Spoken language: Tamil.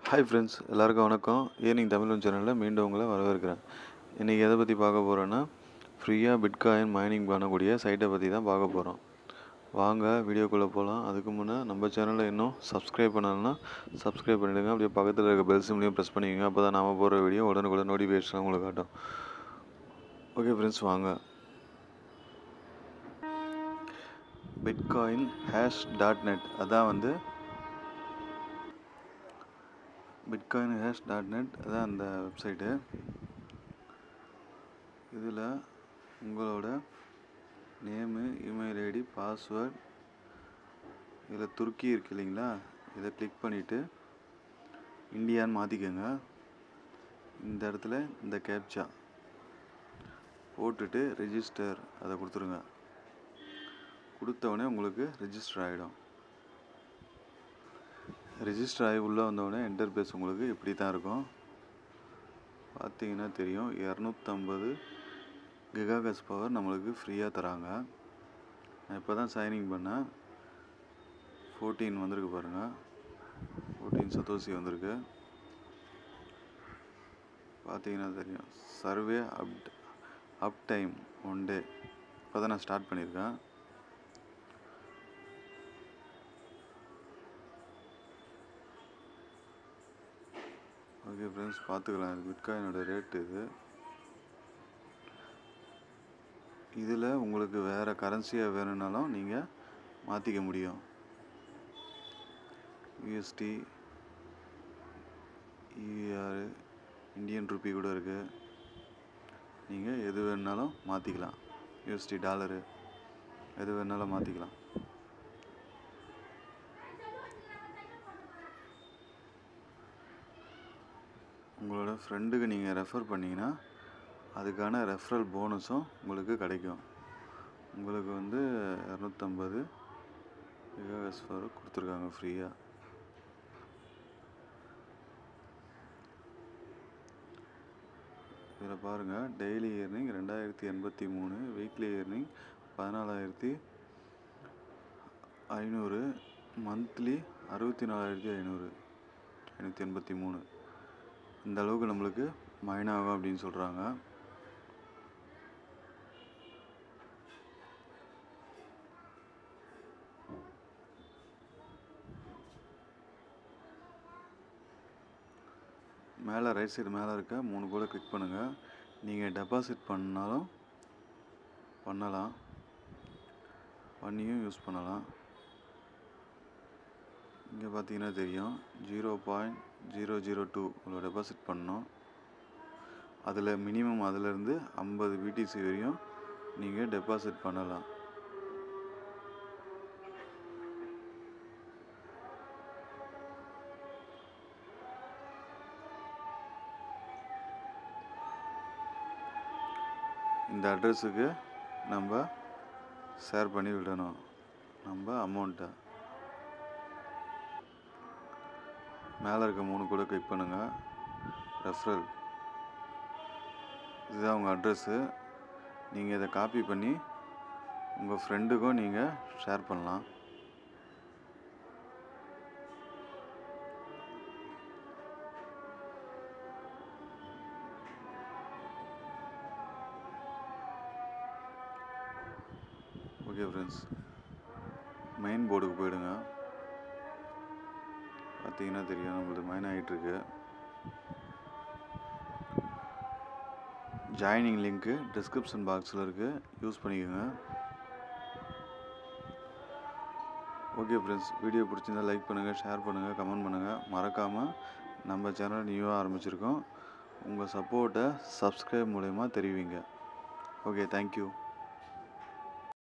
ஹாய் ஃப்ரெண்ட்ஸ் எல்லாருக்கும் வணக்கம் ஏர்னிங் தமிழ் சேனலில் மீண்டும் உங்களை வரவேற்கிறேன் இன்றைக்கி எதை பற்றி பார்க்க போகிறோன்னா ஃப்ரீயாக பிட்காயின் மைனிங் பண்ணக்கூடிய சைட்டை பற்றி தான் பார்க்க போகிறோம் வாங்க வீடியோக்குள்ளே போகலாம் அதுக்கு முன்னே நம்ம சேனலில் இன்னும் சப்ஸ்கிரைப் பண்ணலன்னா சப்ஸ்கிரைப் பண்ணிவிடுங்க அப்படியே பக்கத்தில் இருக்க பெல் சிம்லையும் ப்ரெஸ் பண்ணிக்கோங்க அப்போ தான் நாம் போகிற வீடியோ உடனுக்குடன் நோட்டிஃபிகேஷன் உங்களுக்கு காட்டும் ஓகே ஃப்ரெண்ட்ஸ் வாங்க பிட்காயின் ஹேஷ் டாட் நெட் அதான் வந்து பிட்காயின் ஹேஷ் டாட் நெட் அதான் அந்த வெப்சைட்டு இதில் உங்களோட நேமு இமெயில் ஐடி பாஸ்வேர்ட் இதில் துருக்கி இருக்கு இல்லைங்களா இதை கிளிக் பண்ணிவிட்டு இந்தியான்னு மாற்றிக்கோங்க இந்த இடத்துல இந்த கேப்சா போட்டுட்டு ரெஜிஸ்டர் அதை கொடுத்துருங்க கொடுத்தவொடனே உங்களுக்கு ரெஜிஸ்டர் ஆகிடும் ரெஜிஸ்டர் ஆகி உள்ளே வந்தோடனே என்டர் பேஸ் உங்களுக்கு இப்படி தான் இருக்கும் பார்த்தீங்கன்னா தெரியும் இரநூத்தம்பது கிகாகஸ் பவர் நம்மளுக்கு ஃப்ரீயாக தராங்க நான் இப்போ தான் சைனிங் பண்ணேன் ஃபோர்டீன் வந்திருக்கு பாருங்கள் ஃபோர்டீன் சத்தோசி வந்திருக்கு பார்த்தீங்கன்னா தெரியும் server up up time one day இப்போ தான் நான் ஸ்டார்ட் பண்ணியிருக்கேன் ஓகே ஃப்ரெண்ட்ஸ் பார்த்துக்கலாம் இது பிட்காயினோட ரேட்டு இது இதில் உங்களுக்கு வேறு கரன்சியாக வேணும்னாலும் நீங்கள் மாற்றிக்க முடியும் யூஎஸ்டி யூஆர் இந்தியன் ருப்பி கூட இருக்குது நீங்கள் எது வேணுனாலும் மாற்றிக்கலாம் யூஎஸ்டி டாலரு எது வேணுனாலும் மாற்றிக்கலாம் உங்களோட ஃப்ரெண்டுக்கு நீங்கள் ரெஃபர் பண்ணிங்கன்னா அதுக்கான ரெஃபரல் போனஸும் உங்களுக்கு கிடைக்கும் உங்களுக்கு வந்து இரநூத்தம்பது மெகாஹெர்ட்ஸ் வரை கொடுத்துருக்காங்க ஃப்ரீயாக இதில் பாருங்கள் டெய்லி இயர்னிங் ரெண்டாயிரத்தி எண்பத்தி மூணு வீக்லி இயர்னிங் பதினாலாயிரத்தி ஐநூறு மந்த்லி அறுபத்தி நாலாயிரத்தி ஐநூறு ஐநூற்றி எண்பத்தி மூணு இந்த அளவுக்கு நம்மளுக்கு மைன் ஆகும் அப்படின்னு சொல்கிறாங்க மேலே ரைட் சைடு மேலே இருக்க மூணு கூட கிளிக் பண்ணுங்கள் நீங்கள் டெபாசிட் பண்ணாலும் பண்ணலாம் பண்ணியும் யூஸ் பண்ணலாம் இங்கே பார்த்தீங்கன்னா தெரியும் zero point zero zero two உங்களை டெபாசிட் பண்ணணும் அதில் மினிமம் அதிலேருந்து ஐம்பது பிடிசி வரையும் நீங்கள் டெபாசிட் பண்ணலாம் இந்த அட்ரஸுக்கு நம்ம ஷேர் பண்ணி விடணும் நம்ம அமௌண்ட்டை மேலே இருக்க மூணு கூட கிளிக் பண்ணுங்கள் ரெஃபரல் இதுதான் உங்கள் அட்ரஸ்ஸு நீங்கள் இதை காப்பி பண்ணி உங்கள் ஃப்ரெண்டுக்கும் நீங்கள் ஷேர் பண்ணலாம் ஓகே ஃப்ரெண்ட்ஸ் மெயின் போர்டுக்கு போயிடுங்க பார்த்தீங்கன்னா தெரியும் நம்மளுக்கு மைன் ஆகிட்டுருக்கு ஜாயினிங் லிங்க்கு டிஸ்கிரிப்ஷன் பாக்ஸில் இருக்குது யூஸ் பண்ணிக்கோங்க ஓகே ஃப்ரெண்ட்ஸ் வீடியோ பிடிச்சிருந்தா லைக் பண்ணுங்கள் ஷேர் பண்ணுங்கள் கமெண்ட் பண்ணுங்கள் மறக்காமல் நம்ம சேனல் நியூவாக ஆரம்பிச்சிருக்கோம் உங்கள் சப்போர்ட்டை சப்ஸ்கிரைப் மூலயமா தெரிவிங்க ஓகே தேங்க்யூ